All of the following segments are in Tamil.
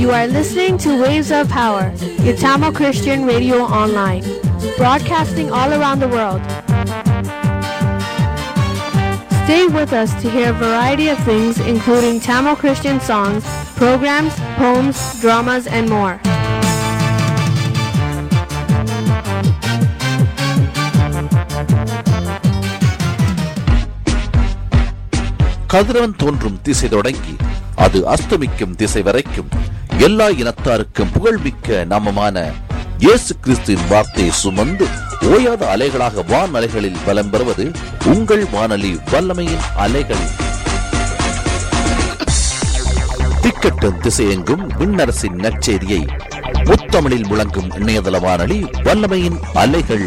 You are listening to Waves of Power, your Tamil Christian radio online, broadcasting all around the world. Stay with us to hear a variety of things, including Tamil Christian songs, programs, poems, dramas, and more. கதிரவன் தோன்றும் திசை தொடங்கி அது அஸ்தமிக்கும் திசை வரைக்கும் எல்லா இனத்தாருக்கும் புகழ்மிக்க நாமமான இயேசு கிறிஸ்துவின் வார்த்தையை சுமந்து ஓயாத அலைகளாக வான் அலைகளில் வலம் பெறுவது உங்கள் வானொலி வல்லமையின் அலைகள் திக்கட்டும் திசையெங்கும் விண்ணரசின் நற்செய்தியை முத்தமிழில் முழங்கும் இணையதள வானொலி வல்லமையின் அலைகள்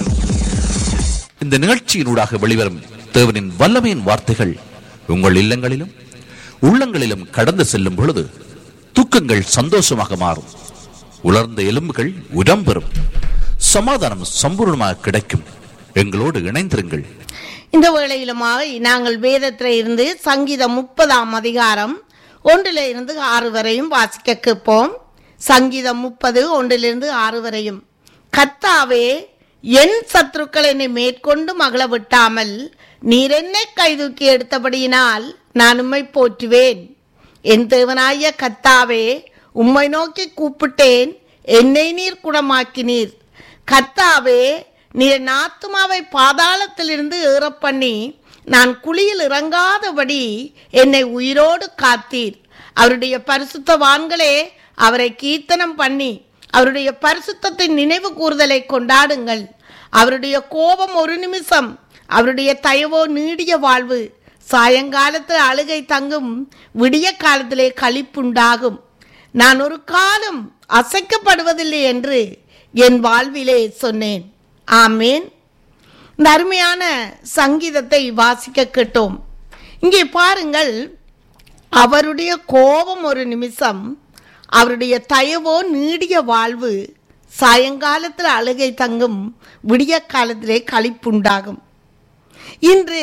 இந்த நிகழ்ச்சியினூடாக வெளிவரும் தேவனின் வல்லமையின் வார்த்தைகள் உங்கள் இல்லங்களிலும் உள்ளங்களிலும் கடந்து செல்லும் பொழுது துக்கங்கள் சந்தோஷமாக மாறும் உலர்ந்த எலும்புகள் உரம் பெறும் சமாதானம் சம்பூர்ணமாக கிடைக்கும் எங்களோடு இணைந்திருங்கள் இந்த வேளையிலுமாக நாங்கள் வேதத்தில் இருந்து சங்கீதம் முப்பதாம் அதிகாரம் ஒன்றில் இருந்து ஆறு வரையும் வாசிக்க கேட்போம் சங்கீதம் முப்பது ஒன்றிலிருந்து ஆறு வரையும் கத்தாவே என் சத்துருக்கள் என்னை மேற்கொண்டு மகள விட்டாமல் நீர் என்னை கைதூக்கி எடுத்தபடியினால் நான் உம்மை போற்றுவேன் என் தேவனாய கத்தாவே உம்மை நோக்கி கூப்பிட்டேன் என்னை நீர் குணமாக்கினீர் கத்தாவே நீர் என் ஆத்துமாவை பாதாளத்திலிருந்து ஏறப் பண்ணி நான் குழியில் இறங்காதபடி என்னை உயிரோடு காத்தீர் அவருடைய பரிசுத்தவான்களே அவரை கீர்த்தனம் பண்ணி அவருடைய பரிசுத்தத்தின் நினைவு கூறுதலை கொண்டாடுங்கள் அவருடைய கோபம் ஒரு நிமிஷம் அவருடைய தயவோ நீடிய வாழ்வு சாயங்காலத்தில் அழுகை தங்கும் விடிய காலத்திலே களிப்புண்டாகும் நான் ஒரு காலம் அசைக்கப்படுவதில்லை என்று என் வாழ்விலே சொன்னேன் ஆமேன் இந்த அருமையான சங்கீதத்தை வாசிக்க கேட்டோம் இங்கே பாருங்கள் அவருடைய கோபம் ஒரு நிமிஷம் அவருடைய தயவோ நீடிய வாழ்வு சாயங்காலத்தில் அழுகை தங்கும் விடிய காலத்திலே களிப்புண்டாகும் இன்று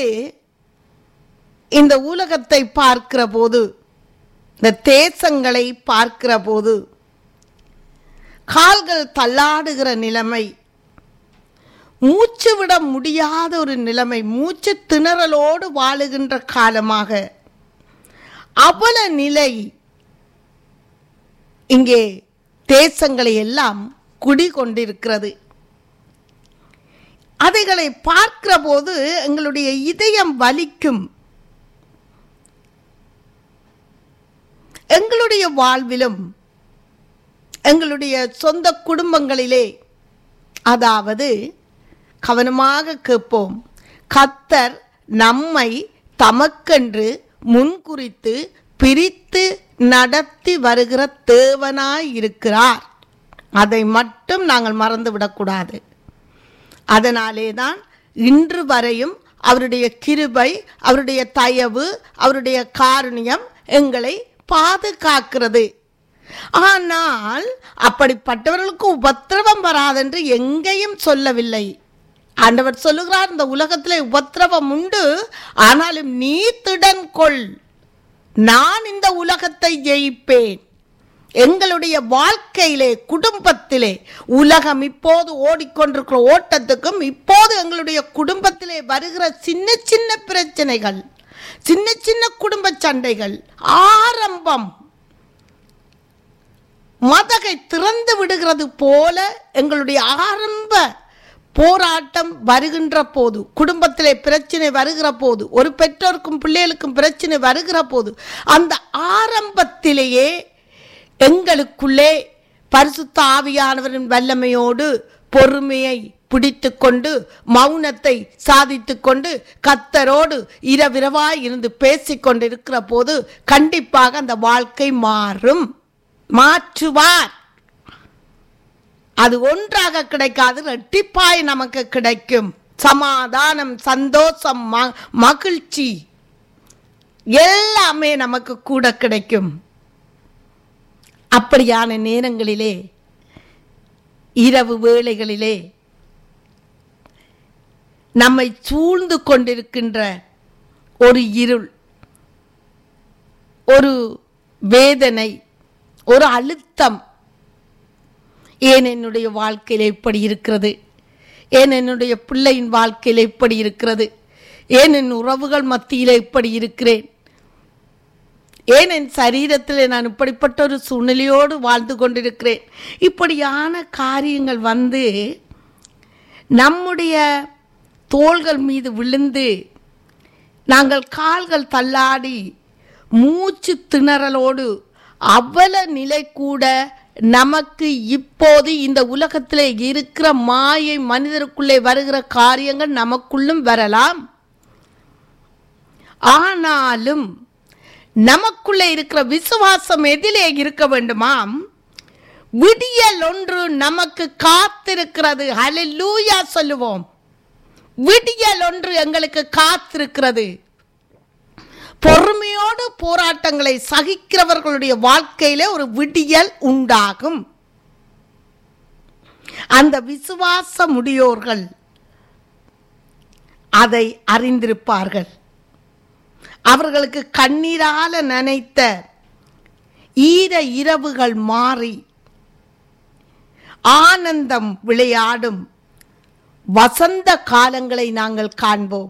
இந்த உலகத்தை பார்க்கிற போது இந்த தேசங்களை பார்க்கிற போது கால்கள் தள்ளாடுகிற நிலைமை மூச்சு விட முடியாத ஒரு நிலைமை மூச்சு திணறலோடு வாழுகின்ற காலமாக அவல நிலை இங்கே தேசங்களை எல்லாம் குடிகொண்டிருக்கிறது அதைகளை பார்க்கிற போது எங்களுடைய இதயம் வலிக்கும் எங்களுடைய வாழ்விலும் எங்களுடைய சொந்த குடும்பங்களிலே அதாவது கவனமாக கேட்போம் கத்தர் நம்மை தமக்கென்று முன்குறித்து பிரித்து நடத்தி வருகிற தேவனாய் இருக்கிறார் அதை மட்டும் நாங்கள் மறந்துவிடக்கூடாது அதனாலே தான் இன்று வரையும் அவருடைய கிருபை அவருடைய தயவு அவருடைய காருண்யம் எங்களை பாதுகாக்கிறது ஆனால் அப்படிப்பட்டவர்களுக்கு உபத்திரவம் வராதென்று எங்கேயும் சொல்லவில்லை ஆண்டவர் சொல்லுகிறார் இந்த உலகத்தில் உபத்திரவம் உண்டு ஆனாலும் நீ திடன் கொள் நான் இந்த உலகத்தை ஜெயிப்பேன் எங்களுடைய வாழ்க்கையிலே குடும்பத்திலே உலகம் இப்போது ஓடிக்கொண்டிருக்கிற ஓட்டத்துக்கும் இப்போது எங்களுடைய குடும்பத்திலே வருகிற சின்ன சின்ன பிரச்சனைகள் சின்ன சின்ன குடும்ப சண்டைகள் ஆரம்பம் மதகை திறந்து விடுகிறது போல எங்களுடைய ஆரம்ப போராட்டம் வருகின்ற போது குடும்பத்திலே பிரச்சனை வருகிற போது ஒரு பெற்றோருக்கும் பிள்ளைகளுக்கும் பிரச்சனை வருகிற போது அந்த ஆரம்பத்திலேயே எங்களுக்குள்ளே பரிசுத்த ஆவியானவரின் வல்லமையோடு பொறுமையை பிடித்து கொண்டு மௌனத்தை சாதித்து கொண்டு கத்தரோடு இரவிரவாய் இருந்து பேசிக்கொண்டு இருக்கிற போது கண்டிப்பாக அந்த வாழ்க்கை மாறும் மாற்றுவார் அது ஒன்றாக கிடைக்காது ரெட்டிப்பாய் நமக்கு கிடைக்கும் சமாதானம் சந்தோஷம் ம- மகிழ்ச்சி எல்லாமே நமக்கு கூட கிடைக்கும் அப்படியான நேரங்களிலே இரவு வேளைகளிலே நம்மை சூழ்ந்து கொண்டிருக்கின்ற ஒரு இருள் ஒரு வேதனை ஒரு அழுத்தம் ஏன் என்னுடைய வாழ்க்கையில் இப்படி இருக்கிறது ஏன் என்னுடைய பிள்ளையின் வாழ்க்கையில் இப்படி இருக்கிறது ஏன் என் உறவுகள் மத்தியில் இப்படி இருக்கிறேன் ஏன் என் சரீரத்தில் நான் இப்படிப்பட்ட ஒரு சூழ்நிலையோடு வாழ்ந்து கொண்டிருக்கிறேன் இப்படியான காரியங்கள் வந்து நம்முடைய தோள்கள் மீது விழுந்து நாங்கள் கால்கள் தள்ளாடி மூச்சு திணறலோடு அவல நிலை கூட நமக்கு இப்போது இந்த உலகத்தில் இருக்கிற மாயை மனிதருக்குள்ளே வருகிற காரியங்கள் நமக்குள்ளும் வரலாம் ஆனாலும் நமக்குள்ளே இருக்கிற விசுவாசம் எதிலே இருக்க வேண்டுமாம் விடியல் ஒன்று நமக்கு காத்திருக்கிறது ஹalleluya சொல்லுவோம் விடியல் ஒன்று எங்களுக்கு காத்திருக்கிறது பொறுமையோடு போராட்டங்களை சகிக்கிறவர்களுடைய வாழ்க்கையில ஒரு விடியல் உண்டாகும் அந்த விசுவாச முடியோர்கள் அதை அறிந்திருப்பார்கள் அவர்களுக்கு கண்ணீரால நனைத்த ஈர இரவுகள் மாறி ஆனந்தம் விளையாடும் வசந்த காலங்களை நாங்கள் காண்போம்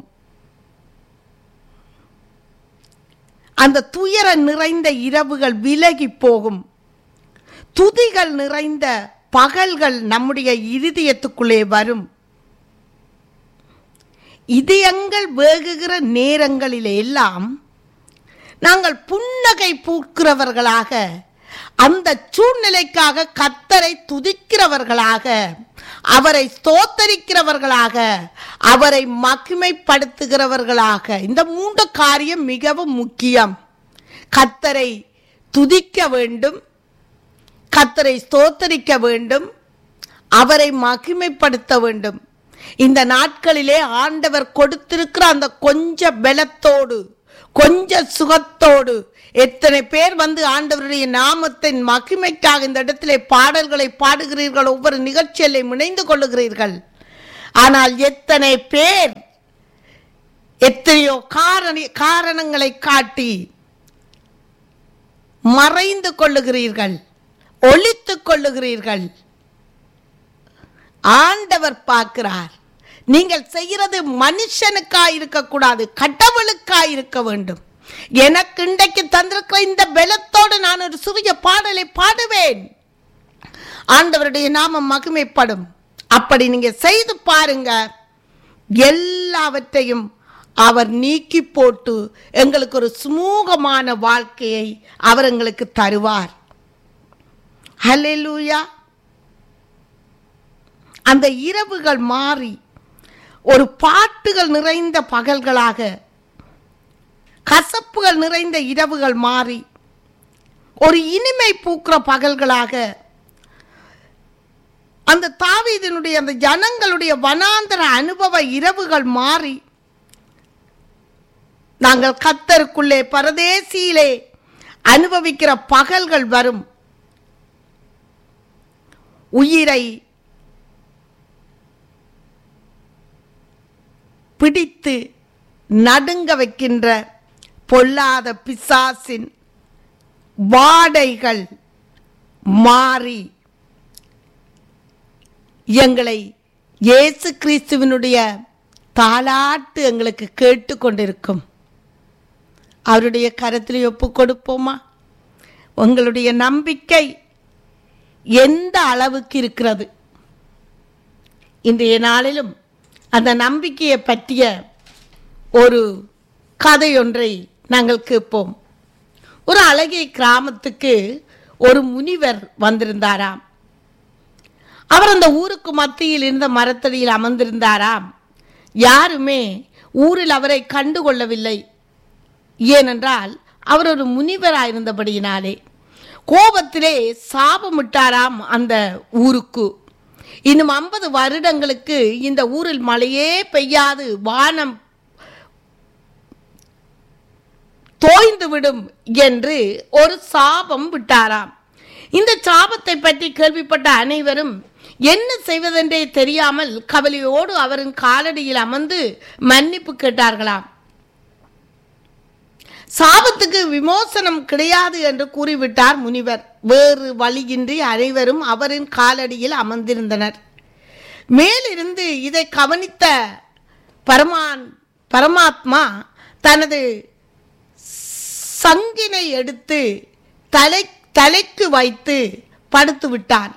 அந்த துயர நிறைந்த இரவுகள் விலகி போகும் துதிகள் நிறைந்த பகல்கள் நம்முடைய இருதயத்துக்குள்ளே வரும் இதயங்கள் வேகுகிற நேரங்களில் எல்லாம் நாங்கள் புன்னகை பூக்கிறவர்களாக அந்த சூழ்நிலைக்காக கத்தரை துதிக்கிறவர்களாக அவரை ஸ்தோத்தரிக்கிறவர்களாக அவரை மகிமைப்படுத்துகிறவர்களாக இந்த மூன்று காரியம் மிகவும் முக்கியம் கத்தரை துதிக்க வேண்டும் கத்தரை ஸ்தோத்தரிக்க வேண்டும் அவரை மகிமைப்படுத்த வேண்டும் இந்த நாட்களிலே ஆண்டவர் கொடுத்திருக்கிற அந்த கொஞ்ச பலத்தோடு கொஞ்ச சுகத்தோடு எத்தனை பேர் வந்து ஆண்டவருடைய நாமத்தின் மகிமைக்காக இந்த இடத்திலே பாடல்களை பாடுகிறீர்கள் ஒவ்வொரு நிகழ்ச்சியிலே இணைந்து கொள்ளுகிறீர்கள் ஆனால் எத்தனை பேர் எத்தனையோ காரண காரணங்களை காட்டி மறைந்து கொள்ளுகிறீர்கள் ஒழித்துக் கொள்ளுகிறீர்கள் ஆண்டவர் பார்க்கிறார் நீங்கள் செய்கிறது மனுஷனுக்காய் இருக்கக்கூடாது கடவுளுக்காய் இருக்க வேண்டும் எனக்கு இன்றைக்கு தந்திருக்கிற இந்த பலத்தோடு நான் ஒரு சிறிய பாடலை பாடுவேன் ஆண்டவருடைய நாமம் மகிமைப்படும் அப்படி நீங்க செய்து பாருங்க எல்லாவற்றையும் அவர் நீக்கி போட்டு எங்களுக்கு ஒரு சுமூகமான வாழ்க்கையை அவர் எங்களுக்கு தருவார் ஹalleluya அந்த இரவுகள் மாறி ஒரு பாட்டுகள் நிறைந்த பகல்களாக கசப்புகள் நிறைந்த இரவுகள் மாறி ஒரு இனிமை பூக்கிற பகல்களாக அந்த தாவீதினுடைய அந்த ஜனங்களுடைய வனாந்தர அனுபவ இரவுகள் மாறி நாங்கள் கத்தருக்குள்ளே பரதேசியிலே அனுபவிக்கிற பகல்கள் வரும் உயிரை பிடித்து நடுங்க வைக்கின்ற பொல்லாத பிசாசின் வாடைகள் மாறி எங்களை இயேசு கிறிஸ்துவினுடைய தாலாட்டு எங்களுக்கு கேட்டுக்கொண்டிருக்கும் அவருடைய கரத்தில் ஒப்பு கொடுப்போமா உங்களுடைய நம்பிக்கை எந்த அளவுக்கு இருக்கிறது இன்றைய நாளிலும் அந்த நம்பிக்கையை பற்றிய ஒரு கதை ஒன்றை நாங்கள் கேட்போம் ஒரு அழகிய கிராமத்துக்கு ஒரு முனிவர் வந்திருந்தாராம் அவர் அந்த ஊருக்கு மத்தியில் இருந்த மரத்தடியில் அமர்ந்திருந்தாராம் யாருமே ஊரில் அவரை கண்டுகொள்ளவில்லை ஏனென்றால் அவர் ஒரு முனிவராயிருந்தபடியினாலே கோபத்திலே சாபமிட்டாராம் அந்த ஊருக்கு இன்னும் ஐம்பது வருடங்களுக்கு இந்த ஊரில் மழையே பெய்யாது வானம் தோய்ந்து விடும் என்று ஒரு சாபம் விட்டாராம் இந்த சாபத்தை பற்றி கேள்விப்பட்ட அனைவரும் என்ன செய்வதென்றே தெரியாமல் கவலையோடு அவரின் காலடியில் அமர்ந்து மன்னிப்பு கேட்டார்களாம் சாபத்துக்கு விமோசனம் கிடையாது என்று கூறிவிட்டார் முனிவர் வேறு வழியின்றி அனைவரும் அவரின் காலடியில் அமர்ந்திருந்தனர் மேலிருந்து இதை கவனித்த பரமான் பரமாத்மா தனது சங்கினை எடுத்து தலை தலைக்கு வைத்து படுத்து விட்டான்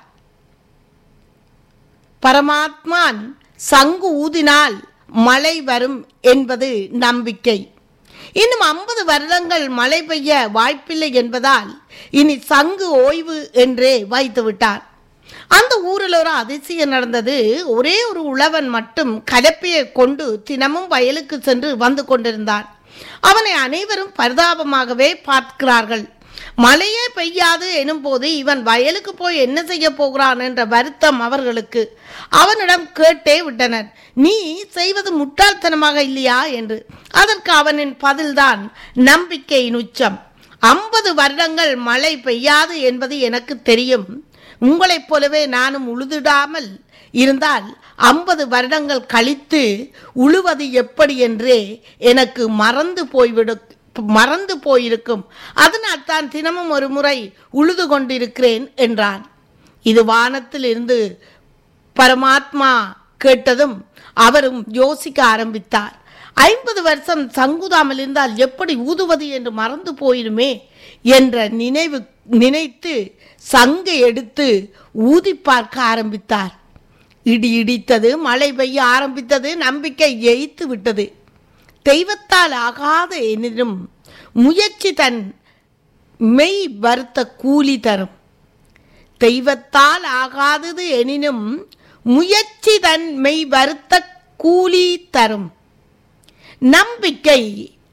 பரமாத்மான் சங்கு ஊதினால் மழை வரும் என்பது நம்பிக்கை இன்னும் ஐம்பது வருடங்கள் மழை பெய்ய வாய்ப்பில்லை என்பதால் இனி சங்கு ஓய்வு என்றே வைத்து விட்டார் அந்த ஊரில் ஒரு அதிசயம் நடந்தது ஒரே ஒரு உழவன் மட்டும் கலப்பையை கொண்டு தினமும் வயலுக்கு சென்று வந்து கொண்டிருந்தான் அவனை அனைவரும் பரிதாபமாகவே பார்க்கிறார்கள் மழையே பெய்யாது எனும் போது இவன் வயலுக்கு போய் என்ன செய்ய போகிறான் என்ற வருத்தம் அவர்களுக்கு அவனிடம் கேட்டே விட்டனர் நீ செய்வது முட்டாள்தனமாக இல்லையா என்று அதற்கு அவனின் பதில்தான் நம்பிக்கையின் உச்சம் ஐம்பது வருடங்கள் மழை பெய்யாது என்பது எனக்கு தெரியும் உங்களைப் போலவே நானும் உழுதிடாமல் இருந்தால் ஐம்பது வருடங்கள் கழித்து உழுவது எப்படி என்றே எனக்கு மறந்து போய்விடு மறந்து போயிருக்கும் அதனால் தான் தினமும் ஒரு முறை உழுது கொண்டிருக்கிறேன் என்றான் இது வானத்தில் இருந்து பரமாத்மா கேட்டதும் அவரும் யோசிக்க ஆரம்பித்தார் ஐம்பது வருஷம் சங்குதாமல் இருந்தால் எப்படி ஊதுவது என்று மறந்து போயிருமே என்ற நினைவு நினைத்து சங்கை எடுத்து ஊதி பார்க்க ஆரம்பித்தார் இடி இடித்தது மழை பெய்ய ஆரம்பித்தது நம்பிக்கை எய்த்து விட்டது தெய்வத்தால் ஆகாத எனினும் முயற்சி தன் மெய் வருத்த கூலி தரும் தெய்வத்தால் ஆகாதது எனினும் முயற்சி தன் மெய் வருத்த கூலி தரும் நம்பிக்கை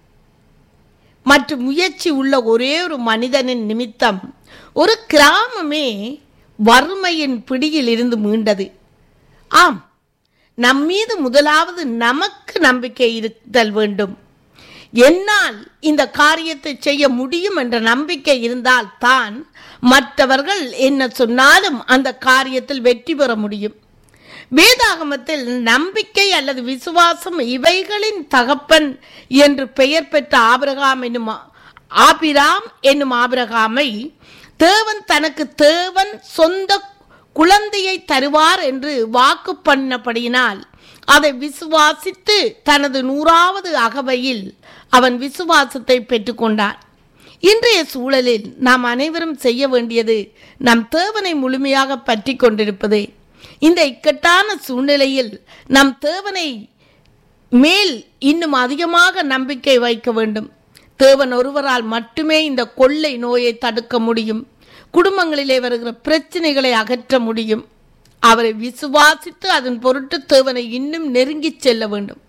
மற்றும் முயற்சி உள்ள ஒரே ஒரு மனிதனின் நிமித்தம் ஒரு கிராமமே வறுமையின் பிடியில் இருந்து மீண்டது ஆம் நம் மீது முதலாவது நமக்கு நம்பிக்கை இருத்தல் வேண்டும் என்னால் இந்த காரியத்தை செய்ய முடியும் என்ற நம்பிக்கை இருந்தால் தான் மற்றவர்கள் என்ன சொன்னாலும் அந்த காரியத்தில் வெற்றி பெற முடியும் வேதாகமத்தில் நம்பிக்கை அல்லது விசுவாசம் இவைகளின் தகப்பன் என்று பெயர் பெற்ற ஆபிரகாம் என்னும் ஆபிராம் என்னும் ஆபிரகாமை தேவன் தனக்கு தேவன் சொந்த குழந்தையை தருவார் என்று வாக்கு பண்ணபடியினால் அதை விசுவாசித்து தனது நூறாவது அகவையில் அவன் விசுவாசத்தை பெற்றுக்கொண்டான் இன்றைய சூழலில் நாம் அனைவரும் செய்ய வேண்டியது நம் தேவனை முழுமையாக பற்றி கொண்டிருப்பதே இந்த இக்கட்டான சூழ்நிலையில் நம் தேவனை மேல் இன்னும் அதிகமாக நம்பிக்கை வைக்க வேண்டும் தேவன் ஒருவரால் மட்டுமே இந்த கொள்ளை நோயை தடுக்க முடியும் குடும்பங்களிலே வருகிற பிரச்சனைகளை அகற்ற முடியும் அவரை விசுவாசித்து அதன் பொருட்டு தேவனை இன்னும் நெருங்கிச் செல்ல வேண்டும்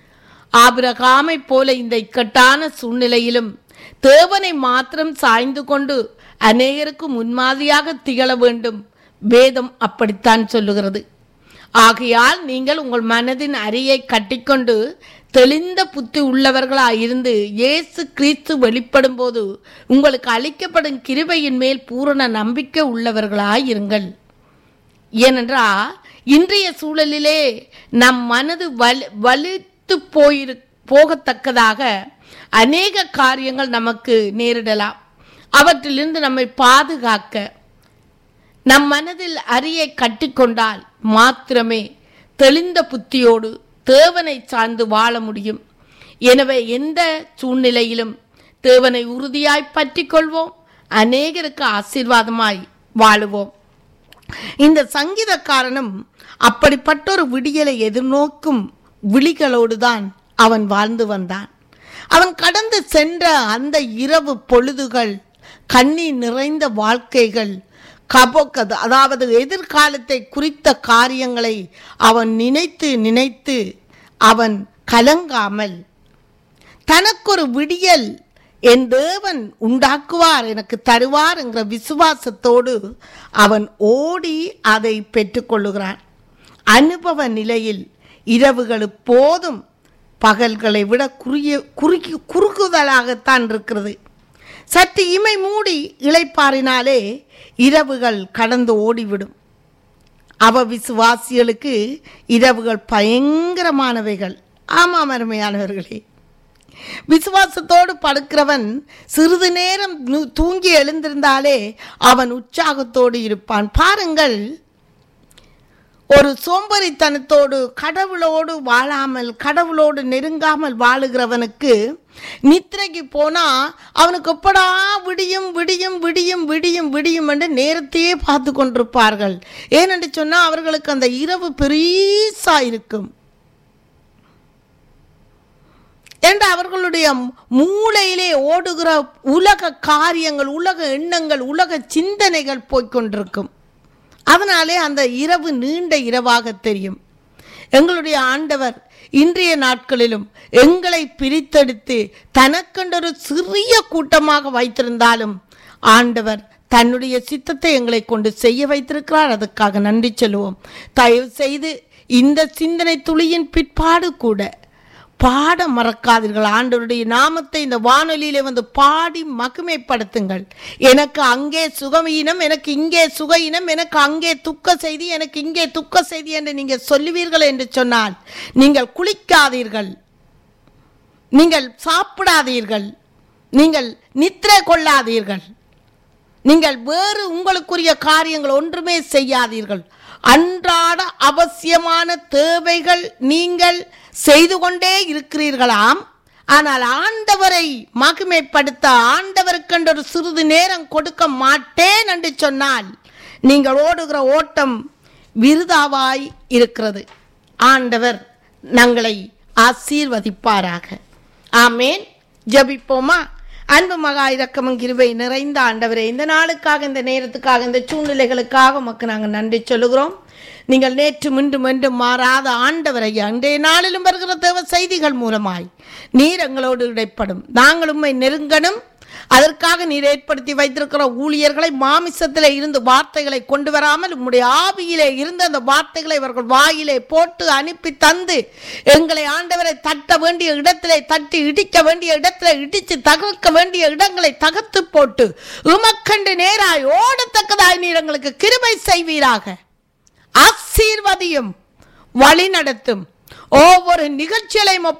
ஆபிரகாமை போல இந்த இக்கட்டான சூழ்நிலையிலும் தேவனை மாத்திரம் சாய்ந்து கொண்டு அநேகருக்கு முன்மாதிரியாக திகழ வேண்டும் வேதம் அப்படித்தான் சொல்லுகிறது ஆகையால் நீங்கள் உங்கள் மனதின் அரியை கட்டிக்கொண்டு தெளிந்த புத்தி உள்ளவர்களாய் இருந்து இயேசு கிறிஸ்து வெளிப்படும் போது உங்களுக்கு அளிக்கப்படும் கிருபையின் மேல் பூரண நம்பிக்கை உள்ளவர்களாய் இருங்கள் ஏனென்றால் இன்றைய சூழலிலே நம் மனது வலு வலுத்து போயிரு போகத்தக்கதாக அநேக காரியங்கள் நமக்கு நேரிடலாம் அவற்றிலிருந்து நம்மை பாதுகாக்க நம் மனதில் அரியை கட்டிக்கொண்டால் மாத்திரமே தெளிந்த புத்தியோடு தேவனை சார்ந்து வாழ முடியும் எனவே எந்த சூழ்நிலையிலும் தேவனை உறுதியாய் பற்றிக் கொள்வோம் அநேகருக்கு ஆசீர்வாதமாய் வாழுவோம் இந்த சங்கீதக்காரனும் அப்படிப்பட்ட ஒரு விடியலை எதிர்நோக்கும் விழிகளோடு தான் அவன் வாழ்ந்து வந்தான் அவன் கடந்து சென்ற அந்த இரவு பொழுதுகள் கண்ணீர் நிறைந்த வாழ்க்கைகள் கபோக்கது அதாவது எதிர்காலத்தை குறித்த காரியங்களை அவன் நினைத்து நினைத்து அவன் கலங்காமல் தனக்கொரு விடியல் என் தேவன் உண்டாக்குவார் எனக்கு தருவார் என்கிற விசுவாசத்தோடு அவன் ஓடி அதை பெற்றுக்கொள்ளுகிறான் அனுபவ நிலையில் இரவுகள் போதும் பகல்களை விட குறுகிய குறுகி குறுகுதலாகத்தான் இருக்கிறது சற்று இமை மூடி இளைப்பாறினாலே இரவுகள் கடந்து ஓடிவிடும் அவ விசுவாசிகளுக்கு இரவுகள் பயங்கரமானவைகள் ஆமாம் அருமையானவர்களே விசுவாசத்தோடு படுக்கிறவன் சிறிது நேரம் நு- தூங்கி எழுந்திருந்தாலே அவன் உற்சாகத்தோடு இருப்பான் பாருங்கள் ஒரு சோம்பரித்தனத்தோடு கடவுளோடு வாழாமல் கடவுளோடு நெருங்காமல் வாழுகிறவனுக்கு நித்திரைக்கு போனா அவனுக்கு எப்படா விடியும் விடியும் விடியும் விடியும் விடியும் என்று நேரத்தையே பார்த்து கொண்டிருப்பார்கள் ஏனென்று சொன்னா அவர்களுக்கு அந்த இரவு பெரிசா இருக்கும் என்று அவர்களுடைய மூளையிலே ஓடுகிற உலக காரியங்கள் உலக எண்ணங்கள் உலக சிந்தனைகள் போய்க்கொண்டிருக்கும் அதனாலே அந்த இரவு நீண்ட இரவாக தெரியும் எங்களுடைய ஆண்டவர் இன்றைய நாட்களிலும் எங்களை பிரித்தெடுத்து தனக்கென்றொரு சிறிய கூட்டமாக வைத்திருந்தாலும் ஆண்டவர் தன்னுடைய சித்தத்தை எங்களை கொண்டு செய்ய வைத்திருக்கிறார் அதுக்காக நன்றி சொல்லுவோம் தயவு செய்து இந்த சிந்தனை துளியின் பிற்பாடு கூட பாட மறக்காதீர்கள் ஆண்டவருடைய நாமத்தை இந்த வானொலியிலே வந்து பாடி மகிமைப்படுத்துங்கள் எனக்கு அங்கே சுகமீனம் எனக்கு இங்கே சுகையினம் எனக்கு அங்கே துக்க செய்தி எனக்கு இங்கே துக்க செய்தி என்று நீங்கள் சொல்லுவீர்கள் என்று சொன்னால் நீங்கள் குளிக்காதீர்கள் நீங்கள் சாப்பிடாதீர்கள் நீங்கள் நித்திரை கொள்ளாதீர்கள் நீங்கள் வேறு உங்களுக்குரிய காரியங்கள் ஒன்றுமே செய்யாதீர்கள் அன்றாட அவசியமான தேவைகள் நீங்கள் செய்து கொண்டே இருக்கிறீர்களாம் ஆனால் ஆண்டவரை மகிமைப்படுத்த ஆண்டவருக்கென்று ஒரு சிறிது நேரம் கொடுக்க மாட்டேன் என்று சொன்னால் நீங்கள் ஓடுகிற ஓட்டம் விருதாவாய் இருக்கிறது ஆண்டவர் நங்களை ஆசீர்வதிப்பாராக ஆமேன் ஜெபிப்போமா அன்பு மகா இரக்கமும் கிருபை நிறைந்த ஆண்டவரே இந்த நாளுக்காக இந்த நேரத்துக்காக இந்த சூழ்நிலைகளுக்காக உமக்கு நாங்கள் நன்றி சொல்லுகிறோம் நீங்கள் நேற்று மீண்டும் மீண்டும் மாறாத ஆண்டவரை அன்றைய நாளிலும் வருகிற தேவ செய்திகள் மூலமாய் நீர் எங்களோடு இடைப்படும் நாங்கள் உம்மை நெருங்கணும் அதற்காக நீர் ஏற்படுத்தி வைத்திருக்கிற ஊழியர்களை மாமிசத்திலே இருந்து வார்த்தைகளை கொண்டு வராமல் உம்முடைய ஆவியிலே இருந்து அந்த வார்த்தைகளை இவர்கள் வாயிலே போட்டு அனுப்பி தந்து எங்களை ஆண்டவரை தட்ட வேண்டிய இடத்திலே தட்டி இடிக்க வேண்டிய இடத்திலே இடித்து தகர்க்க வேண்டிய இடங்களை தகர்த்து போட்டு உமக்கண்டு நேராய் ஓடத்தக்கதாய் நீர் எங்களுக்கு கிருபை செய்வீராக ஆசீர்வதியும் வழி நடத்தும் ஒவ்வொரு நிகழ்ச்சிகளையும்